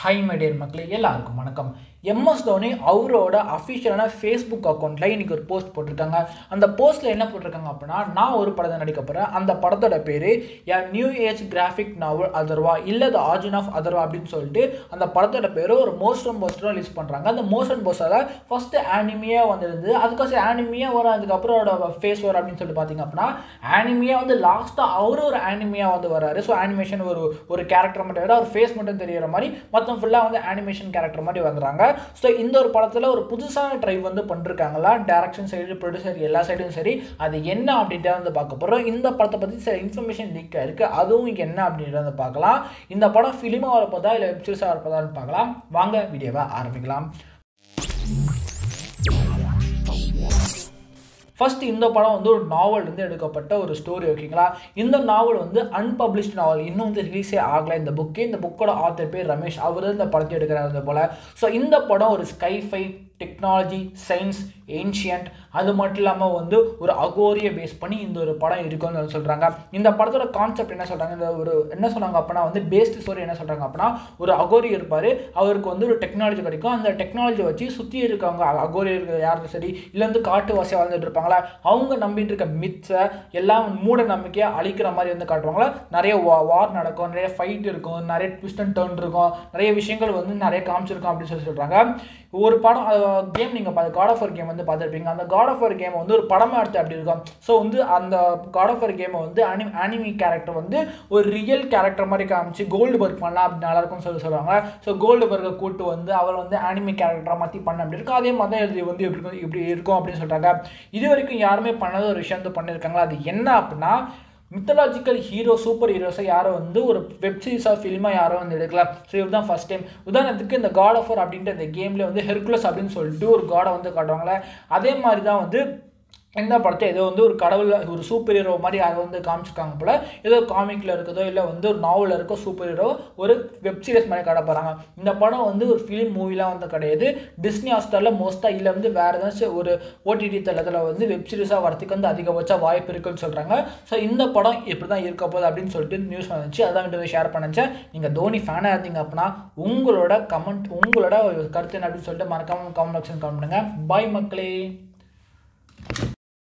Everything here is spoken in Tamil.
ஹை மைடியர் மக்களே எல்லாருக்கும் வணக்கம் எம்எஸ் தோனி அவரோட அஃபிஷியலான ஃபேஸ்புக் அக்கௌண்ட்டில் இன்றைக்கி ஒரு போஸ்ட் போட்டிருக்காங்க அந்த போஸ்ட்டில் என்ன போட்டிருக்காங்க அப்படின்னா நான் ஒரு படத்தை நடிக்க போகிறேன் அந்த படத்தோட பேர் a new age graphic novel Atharva இல்லை த ஆர்ஜின் ஆஃப் அதர்வா அப்படின்னு சொல்லிட்டு அந்த படத்தோட பேர் ஒரு மோஸ்டன் போஸ்டரும் ரிலீஸ் பண்ணுறாங்க அந்த மோஸ்டன் போஸ்டரில் ஃபஸ்ட்டு ஆனிமியாக வந்துருந்து அதுக்கப்புறம் ஆனிமியாக வரும் அதுக்கப்புறம் அவரோட ஃபேஸ் வரும் அப்படின்னு சொல்லிட்டு பார்த்தீங்க அப்படின்னா ஆனிமியாக வந்து லாஸ்ட்டாக அவரும் ஒரு ஆனிமியாக வந்து வராரு ஸோ அனிமேஷன் ஒரு ஒரு கேரக்டர் மட்டும் விட ஒரு ஃபேஸ் மட்டும் தெரியற மாதிரி மொத்தம் ஃபுல்லாக வந்து அனிமேஷன் கேரக்டர் மாதிரி வந்துடுறாங்க ஸோ இந்த ஒரு படத்தில் ஒரு புதுசான ட்ரை வந்து பண்ணிருக்காங்களா டேரக்ஷன் சைடு ப்ரொடியூசர் எல்லா சைடும் சரி அது என்ன அப்படின்ட்டு வந்து பார்க்க போகிறோம் இந்த படத்தை பற்றி சில இன்ஃபர்மேஷன் லீக் இருக்குது அதுவும் இங்கே என்ன அப்படின்றத வந்து பார்க்கலாம் இந்த படம் ஃபிலிமாக வரப்போதா இல்லை வெப்சீரிஸாக வரப்போதான்னு பார்க்கலாம் வாங்க வீடியோவை ஆரம்பிக்கலாம் ஃபர்ஸ்ட் இந்த படம் வந்து ஒரு நாவல் வந்து எடுக்கப்பட்ட ஒரு ஸ்டோரி ஓகேங்களா இந்த நாவல் வந்து அன்பப்ளிஷ்ட் நாவல் இன்னும் வந்து ரிலீஸே ஆகலை இந்த புக்கு இந்த புக்கோட ஆத்தர் பேர் ரமேஷ் அவர் இந்த படத்தை எடுக்கிறாரு போல் ஸோ இந்த படம் ஒரு ஸ்கைஃபை டெக்னாலஜி சயின்ஸ் ஏன்ஷியன்ட் அது மட்டும் இல்லாமல் வந்து ஒரு அகோரியை பேஸ் பண்ணி இந்த ஒரு படம் இருக்குன்னு சொல்கிறாங்க இந்த படத்தோட கான்செப்ட் என்ன சொல்கிறாங்க இந்த ஒரு என்ன சொல்கிறாங்க அப்படின்னா வந்து பேஸ்ட் ஸ்டோரி என்ன சொல்கிறாங்க அப்படின்னா ஒரு அகோரி இருப்பார் அவருக்கு வந்து ஒரு டெக்னாலஜி கிடைக்கும் அந்த டெக்னாலஜி வச்சு சுற்றி இருக்கவங்க அகோரி இருக்கிற யாரும் சரி இல்லை வந்து காட்டுவாசியாக வாழ்ந்துட்டு இருப்பாங்களா அவங்க நம்பிட்டு இருக்க மித்ஸை எல்லாம் மூட நம்பிக்கையை அழிக்கிற மாதிரி வந்து காட்டுவாங்களா நிறைய வார் நடக்கும் நிறைய ஃபைட் இருக்கும் நிறைய ட்விஸ்ட் அண்ட் டர்ன் இருக்கும் நிறைய விஷயங்கள் வந்து நிறைய காமிச்சிருக்கும் அப்படின்னு சொல்லி சொல்கிறாங்க ஒரு படம் கேம் நீங்கள் பார்த்து காட் ஆஃப் ஒரு கேம் வந்து பார்த்துருப்பீங்க அந்த காட் ஆஃப் ஒரு கேம் வந்து ஒரு படமாக எடுத்து அப்படி இருக்கும் ஸோ வந்து அந்த காட் ஆஃப் ஒரு கேமை வந்து அனி அனிமி கேரக்டர் வந்து ஒரு ரியல் கேரக்டர் மாதிரி காமிச்சு கோல்டு பர்க் பண்ணலாம் அப்படி நல்லா இருக்கும்னு சொல்லி சொல்லுவாங்க ஸோ கோல்டு பர்க்கை கூட்டு வந்து அவர் வந்து அனிமி கேரக்டராக மாற்றி பண்ண அப்படி இருக்கும் அதே மாதிரி தான் இது வந்து எப்படி இருக்கும் இப்படி இருக்கும் அப்படின்னு சொல்கிறாங்க இது வரைக்கும் யாருமே பண்ணாத ஒரு விஷயம் வந்து பண்ணியிருக்காங்களா அது என்ன அப்படின்னா மித்தலாஜிக்கல் ஹீரோ சூப்பர் ஹீரோஸை யாரோ வந்து ஒரு வெப் சீரிஸாக ஃபிலிமாக யாரோ வந்து எடுக்கலாம் ஸோ இதுதான் ஃபஸ்ட் டைம் உதாரணத்துக்கு இந்த காட் ஆஃபர் அப்படின்ற இந்த கேமில் வந்து ஹெர்குலஸ் அப்படின்னு சொல்லிட்டு ஒரு காடை வந்து காட்டுவாங்களே அதே மாதிரி தான் வந்து இந்த படத்தை ஏதோ வந்து ஒரு கடவுள் ஒரு சூப்பர் ஹீரோ மாதிரி அதை வந்து காமிச்சிருக்காங்க போல் ஏதோ காமிக்கில் இருக்கதோ இல்லை வந்து ஒரு நாவலில் இருக்க சூப்பர் ஹீரோ ஒரு வெப் சீரிஸ் மாதிரி காட்ட போகிறாங்க இந்த படம் வந்து ஒரு ஃபிலிம் மூவிலாம் வந்து கிடையாது டிஸ்னி ஹாஸ்டலில் மோஸ்ட்டாக இல்லை வந்து வேறு ஏதாச்சும் ஒரு ஓடிடி தளத்தில் வந்து வெப் சீரிஸாக வரத்துக்கு வந்து அதிகபட்ச வாய்ப்பு இருக்குன்னு சொல்கிறாங்க ஸோ இந்த படம் இப்படி தான் இருக்க போகுது அப்படின்னு சொல்லிட்டு நியூஸ் வந்துச்சு அதான் வீடியோ ஷேர் பண்ணிச்சேன் நீங்கள் தோனி ஃபேனாக இருந்தீங்க அப்படின்னா உங்களோட கமெண்ட் உங்களோட கருத்து என்ன அப்படின்னு சொல்லிட்டு மறக்காமல் கமெண்ட் ஆப்ஷன் கமெண்ட் பண்ணுங்கள் பாய் மக்களே